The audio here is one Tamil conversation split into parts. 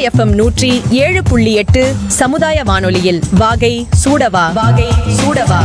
எஃப்எம் நூற்றி ஏழு புள்ளி எட்டு சமுதாய வானொலியில் வாகை சூடவா வாகை சூடவா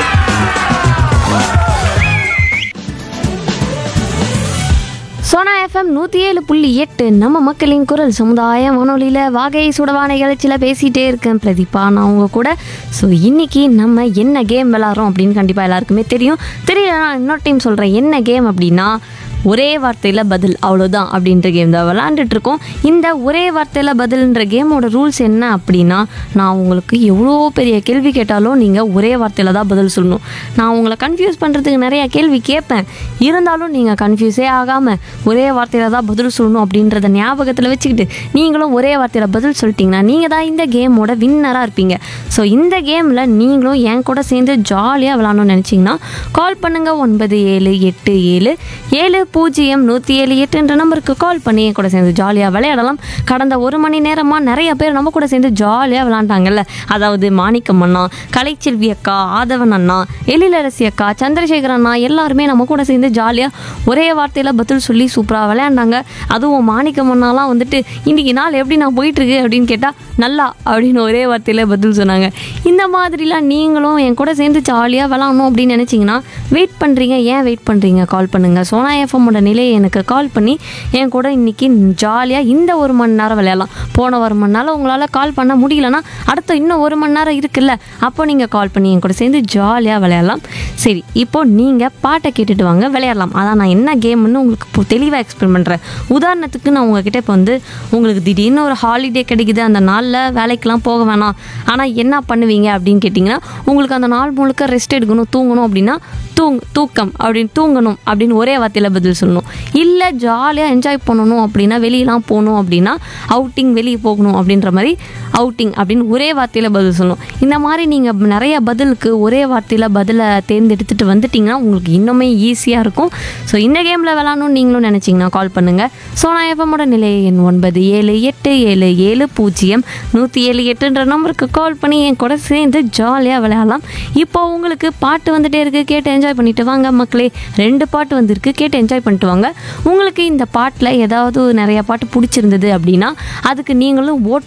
சோனா எஃப்எம் நூற்றி ஏழு புள்ளி எட்டு நம்ம மக்களின் குரல் சமுதாய வானொலியில் வாகை சுடவா நிகழ்ச்சியில் பேசிகிட்டே இருக்கேன் பிரதீபா நான் உங்க கூட ஸோ இன்னைக்கு நம்ம என்ன கேம் விளாட்றோம் அப்படின்னு கண்டிப்பாக எல்லாருக்குமே தெரியும் தெரியல நான் இன்னொரு டைம் சொல்கிறேன் என்ன கேம் அப்படின்னா ஒரே வார்த்தையில் பதில் அவ்வளோதான் அப்படின்ற கேம் தான் விளாண்டுட்டு இருக்கோம் இந்த ஒரே வார்த்தையில் பதில்ன்ற கேமோட ரூல்ஸ் என்ன அப்படின்னா நான் உங்களுக்கு எவ்வளோ பெரிய கேள்வி கேட்டாலும் நீங்கள் ஒரே வார்த்தையில் தான் பதில் சொல்லணும் நான் உங்களை கன்ஃபியூஸ் பண்ணுறதுக்கு நிறைய கேள்வி கேட்பேன் இருந்தாலும் நீங்கள் கன்ஃபியூஸே ஆகாமல் ஒரே வார்த்தையில் தான் பதில் சொல்லணும் அப்படின்றத ஞாபகத்தில் வச்சுக்கிட்டு நீங்களும் ஒரே வார்த்தையில் பதில் சொல்லிட்டீங்கன்னா நீங்கள் தான் இந்த கேமோட வின்னராக இருப்பீங்க ஸோ இந்த கேமில் நீங்களும் என் கூட சேர்ந்து ஜாலியாக விளாடணும்னு நினச்சிங்கன்னா கால் பண்ணுங்கள் ஒன்பது ஏழு எட்டு ஏழு ஏழு பூஜ்ஜியம் நூற்றி ஏழு எட்டுன்ற நம்பருக்கு கால் பண்ணி என் கூட சேர்ந்து ஜாலியாக விளையாடலாம் கடந்த ஒரு மணி நேரமாக நிறைய பேர் நம்ம கூட சேர்ந்து ஜாலியாக விளாண்டாங்கல்ல அதாவது மாணிக்கம் அண்ணா கலைச்செல்வி அக்கா ஆதவன் அண்ணா எழிலரசி அக்கா சந்திரசேகர் அண்ணா எல்லாருமே நம்ம கூட சேர்ந்து ஜாலியாக ஒரே வார்த்தையில் பதில் சொல்லி சூப்பராக விளையாண்டாங்க அதுவும் மாணிக்கம் அண்ணாலாம் வந்துட்டு இன்றைக்கி நாள் எப்படி நான் போயிட்டுருக்கு அப்படின்னு கேட்டால் நல்லா அப்படின்னு ஒரே வார்த்தையில் பதில் சொன்னாங்க இந்த மாதிரிலாம் நீங்களும் என் கூட சேர்ந்து ஜாலியாக விளாடணும் அப்படின்னு நினச்சிங்கன்னா வெயிட் பண்ணுறீங்க ஏன் வெயிட் பண்ணுறீங்க கால் பண்ணுங்கள் சோனா எஃப்எம்மோட நிலையை எனக்கு கால் பண்ணி என் கூட இன்றைக்கி ஜாலியாக இந்த ஒரு மணி நேரம் விளையாடலாம் போன ஒரு மணி நேரம் உங்களால் கால் பண்ண முடியலன்னா அடுத்த இன்னும் ஒரு மணி நேரம் இருக்குல்ல அப்போ நீங்கள் கால் பண்ணி என் கூட சேர்ந்து ஜாலியாக விளையாடலாம் சரி இப்போ நீங்கள் பாட்டை கேட்டுட்டு வாங்க விளையாடலாம் அதான் நான் என்ன கேம்னு உங்களுக்கு இப்போ தெளிவாக எக்ஸ்பிளைன் பண்ணுறேன் உதாரணத்துக்கு நான் உங்ககிட்ட இப்போ வந்து உங்களுக்கு திடீர்னு ஒரு ஹாலிடே கிடைக்குது அந்த நாளில் வேலைக்கெலாம் போக வேணாம் ஆனால் என்ன பண்ணுவீங்க அப்படின்னு கேட்டிங்கன்னா உங்களுக்கு அந்த நாள் முழுக்க ரெஸ்ட் எடுக்கணும் தூங்கணும் அப்படின்னா தூங் தூக்கம் அப்படின்னு தூங்கணும் அப்படின்னு ஒரே வார்த்தையில் பதில் சொல்லணும் இல்லை ஜாலியாக என்ஜாய் பண்ணணும் அப்படின்னா வெளியெலாம் போகணும் அப்படின்னா அவுட்டிங் வெளியே போகணும் அப்படின்ற மாதிரி அவுட்டிங் அப்படின்னு ஒரே வார்த்தையில் பதில் சொல்லணும் இந்த மாதிரி நீங்கள் நிறைய பதிலுக்கு ஒரே வார்த்தையில் பதிலை தேர்ந்தெடுத்துட்டு வந்துட்டிங்கன்னா உங்களுக்கு இன்னுமே ஈஸியாக இருக்கும் ஸோ இந்த கேமில் விளாடணும்னு நீங்களும் நினச்சிங்கன்னா கால் பண்ணுங்கள் சோனா எஃப்எம்மோட நிலைய எண் ஒன்பது ஏழு எட்டு ஏழு ஏழு பூஜ்ஜியம் நூற்றி ஏழு எட்டுன்ற நம்பருக்கு கால் பண்ணி என் கூட சேர்ந்து ஜாலியாக விளையாடலாம் இப்போ உங்களுக்கு பாட்டு வந்துட்டே இருக்குது கேட்டு என்ஜாய் பண்ணிட்டு வாங்க மக்களே ரெண்டு பாட்டு வந்திருக்கு கேட்டு என்ஜாய் பண்ணிட்டு வாங்க உங்களுக்கு இந்த பாட்டில் ஏதாவது நிறைய பாட்டு பிடிச்சிருந்தது அப்படின்னா அதுக்கு நீங்களும் ஓட்